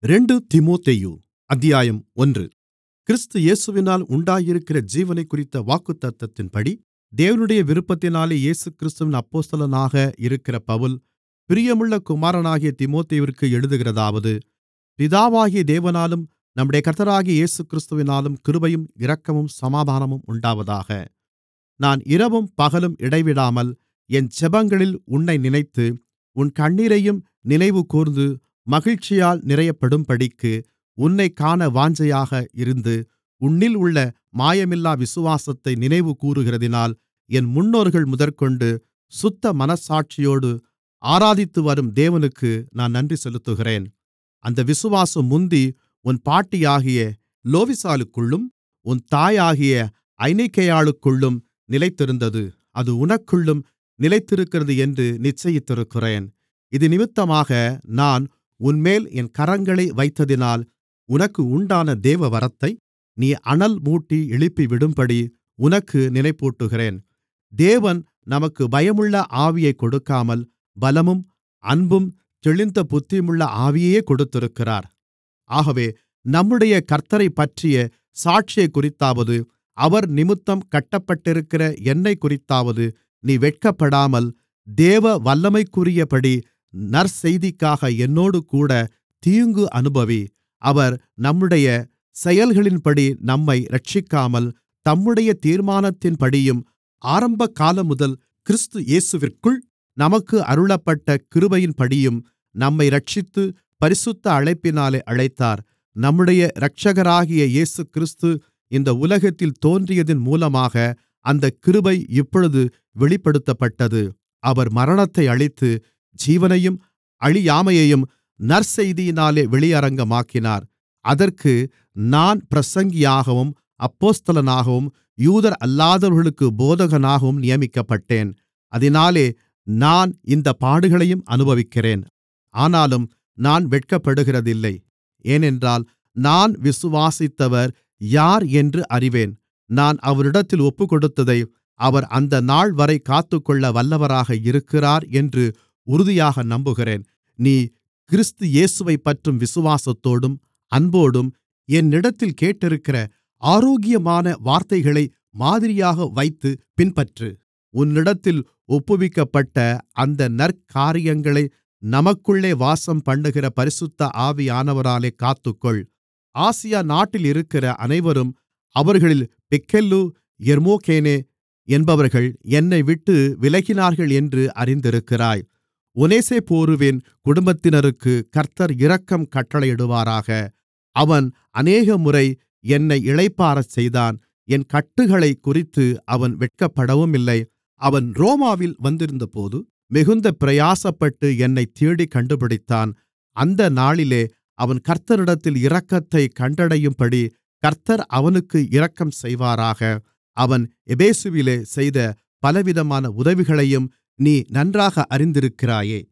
ரெண்டு தீமோத்தேயு அத்தியாயம் ஒன்று கிறிஸ்து இயேசுவினால் உண்டாயிருக்கிற ஜீவனைக்குறித்த வாக்குத்தத்தத்தின்படி தேவனுடைய விருப்பத்தினாலே இயேசுகிறிஸ்துவின் அப்போஸ்தலனாக இருக்கிற பவுல் பிரியமுள்ள குமாரனாகிய தீமோத்தேயுவிற்கு எழுதுகிறதாவது பிதாவாகிய தேவனாலும் நம்முடைய கர்த்தராகிய இயேசுகிறிஸ்துவினாலும் கிருபையும் இரக்கமும் சமாதானமும் உண்டாவதாக நான் இரவும் பகலும் இடைவிடாமல் என் ஜெபங்களில் உன்னை நினைத்து உன் கண்ணீரையும் நினைவுகூர்ந்து மகிழ்ச்சியால் நிறையப்படும்படிக்கு உன்னைக் காண வாஞ்சையாக இருந்து உன்னில் உள்ள மாயமில்லா விசுவாசத்தை நினைவுகூருகிறதினால் என் முன்னோர்கள் முதற்கொண்டு சுத்த மனச்சாட்சியோடு ஆராதித்துவரும் தேவனுக்கு நான் நன்றி செலுத்துகிறேன் அந்த விசுவாசம் முந்தி உன் பாட்டியாகிய லோவிசாளுக்குள்ளும் உன் தாயாகிய ஐனிக்கேயாளுக்குள்ளும் நிலைத்திருந்தது அது உனக்குள்ளும் நிலைத்திருக்கிறது என்று நிச்சயித்திருக்கிறேன் இதினிமித்தமாக நான் உன்மேல் என் கரங்களை வைத்ததினால் உனக்கு உண்டான தேவவரத்தை நீ அனல் மூட்டி எழுப்பிவிடும்படி உனக்கு நினைப்பூட்டுகிறேன் தேவன் நமக்கு பயமுள்ள ஆவியைக் கொடுக்காமல் பலமும் அன்பும் தெளிந்த புத்தியுமுள்ள ஆவியையே கொடுத்திருக்கிறார் ஆகவே நம்முடைய கர்த்த்தரைப்பற்றிய சாட்சியைக்குறித்தாவது அவர் நிமித்தம் கட்டப்பட்டிருக்கிற என்னைக்குறித்தாவது நீ வெட்கப்படாமல் தேவ வல்லமைக்குரியபடி நற்செய்திக்காக என்னோடுகூட தீங்கு அனுபவி அவர் நம்முடைய செயல்களின்படி நம்மை இரட்சிக்காமல் தம்முடைய தீர்மானத்தின்படியும் ஆரம்பகாலமுதல் கிறிஸ்து இயேசுவிற்குள் நமக்கு அருளப்பட்ட கிருபையின்படியும் நம்மை இரட்சித்து பரிசுத்த அழைப்பினாலே அழைத்தார் நம்முடைய இரட்சகராகிய இயேசுகிறிஸ்து இந்த உலகத்தில் தோன்றியதின் மூலமாக அந்தக் கிருபை இப்பொழுது வெளிப்படுத்தப்பட்டது அவர் மரணத்தை அழித்து ஜீவனையும் அழியாமையையும் நற்செய்தியினாலே வெளியரங்கமாக்கினார் அதற்கு நான் பிரசங்கியாகவும் அப்போஸ்தலனாகவும் யூதர் அல்லாதவர்களுக்குப் போதகனாகவும் நியமிக்கப்பட்டேன் அதினாலே நான் இந்தப் பாடுகளையும் அனுபவிக்கிறேன் ஆனாலும் நான் வெட்கப்படுகிறதில்லை ஏனென்றால் நான் விசுவாசித்தவர் யார் என்று அறிவேன் நான் அவரிடத்தில் ஒப்புக்கொடுத்ததை அவர் அந்த நாள்வரை காத்துக்கொள்ள வல்லவராக இருக்கிறார் என்று உறுதியாக நம்புகிறேன் நீ கிறிஸ்து இயேசுவைப்பற்றும் விசுவாசத்தோடும் அன்போடும் என்னிடத்தில் கேட்டிருக்கிற ஆரோக்கியமான வார்த்தைகளை மாதிரியாக வைத்து பின்பற்று உன்னிடத்தில் ஒப்புவிக்கப்பட்ட அந்த நற்காரியங்களை நமக்குள்ளே வாசம்பண்ணுகிற பரிசுத்த ஆவியானவராலே காத்துக்கொள் ஆசியா நாட்டில் இருக்கிற அனைவரும் அவர்களில் பிக்கெல்லு எர்மோகேனே என்பவர்கள் என்னைவிட்டு விலகினார்கள் என்று அறிந்திருக்கிறாய் ஒனேசேபோருவின் குடும்பத்தினருக்கு கர்த்தர் இரக்கம் கட்டளையிடுவாராக அவன் அநேகமுறை என்னை இளைப்பாறச் செய்தான் என் கட்டுகளைக் குறித்து அவன் வெட்கப்படவுமில்லை அவன் ரோமாவில் வந்திருந்தபோது மிகுந்த பிரயாசப்பட்டு என்னைத் தேடிக் கண்டுபிடித்தான் அந்த நாளிலே அவன் கர்த்தரிடத்தில் இரக்கத்தைக் கண்டடையும்படி கர்த்தர் அவனுக்கு இரக்கம் செய்வாராக அவன் எபேசுவிலே செய்த பலவிதமான உதவிகளையும் நீ நன்றாக அறிந்திருக்கிறாயே